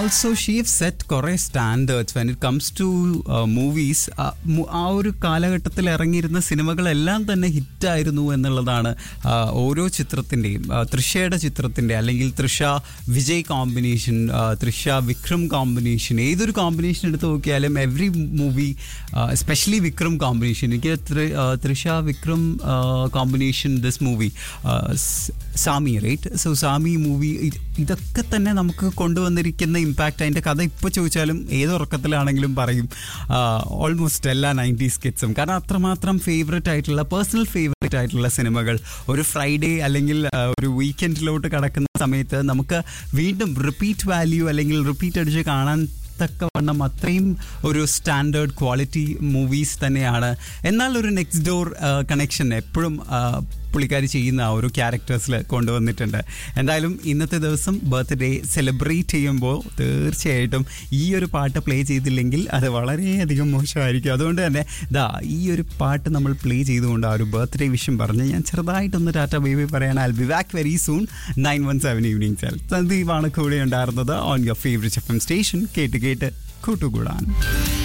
also she've set കുറേ standards when it comes to movies ആ ഒരു കാലഘട്ടത്തിൽ ഇറങ്ങിയിരുന്ന സിനിമകളെല്ലാം തന്നെ ഹിറ്റായിരുന്നു എന്നുള്ളതാണ് ആ, ഓരോ ചിത്രത്തിൻ്റെയും തൃഷയുടെ ചിത്രത്തിൻ്റെ അല്ലെങ്കിൽ തൃഷ വിജയ് കോമ്പിനേഷൻ തൃഷ വിക്രം കോമ്പിനേഷൻ ഏതൊരു കോമ്പിനേഷൻ എടുത്ത് നോക്കിയാലും every movie especially Vikram combination എനിക്ക് തൃ- ആ, Trisha Vikram combination this movie Saamy right so Saamy movie ഇതൊക്കെ തന്നെ നമുക്ക് കൊണ്ടുവന്നിരിക്കുന്ന ഇമ്പാക്റ്റ് അതിൻ്റെ കഥ ഇപ്പോൾ ചോദിച്ചാലും ഏത് ഉറക്കത്തിലാണെങ്കിലും പറയും ഓൾമോസ്റ്റ് എല്ലാ നയൻറ്റീസ് കിഡ്സും കാരണം അത്രമാത്രം ഫേവററ്റ് ആയിട്ടുള്ള പേഴ്സണൽ ഫേവററ്റ് ആയിട്ടുള്ള സിനിമകൾ ഒരു ഫ്രൈഡേ അല്ലെങ്കിൽ ആ, ഒരു വീക്കെൻഡിലോട്ട് കടക്കുന്ന സമയത്ത് നമുക്ക് വീണ്ടും റിപ്പീറ്റ് വാല്യൂ അല്ലെങ്കിൽ റിപ്പീറ്റ് അടിച്ച് കാണാൻ തക്കവണ്ണം അത്രയും ഒരു സ്റ്റാൻഡേർഡ് ക്വാളിറ്റി മൂവീസ് തന്നെയാണ് എന്നാൽ ഒരു നെക്സ്റ്റ് ഡോർ കണക്ഷൻ എപ്പോഴും ആ, പുള്ളിക്കാരി ചെയ്യുന്ന ആ ഒരു ക്യാരക്ടേഴ്സിൽ കൊണ്ടുവന്നിട്ടുണ്ട് എന്തായാലും ഇന്നത്തെ ദിവസം ബർത്ത്ഡേ സെലിബ്രേറ്റ് ചെയ്യുമ്പോൾ തീർച്ചയായിട്ടും ഈ ഒരു പാട്ട് പ്ലേ ചെയ്തില്ലെങ്കിൽ അത് വളരെയധികം മോശമായിരിക്കും അതുകൊണ്ട് തന്നെ ദാ ഈ ഒരു പാട്ട് നമ്മൾ പ്ലേ ചെയ്തുകൊണ്ട് ആ ഒരു ബർത്ത്ഡേ വിഷയം പറഞ്ഞ് ഞാൻ ചെറുതായിട്ടൊന്ന് ടാറ്റ ബേബി പറയണം I be back very soon nine one seven evening സെൽ സന്ദീപാണ് കൂടെ ഉണ്ടായിരുന്നത് on your favourite F M station കേട്ട് കേട്ട് കൂട്ടുകൂടാൻ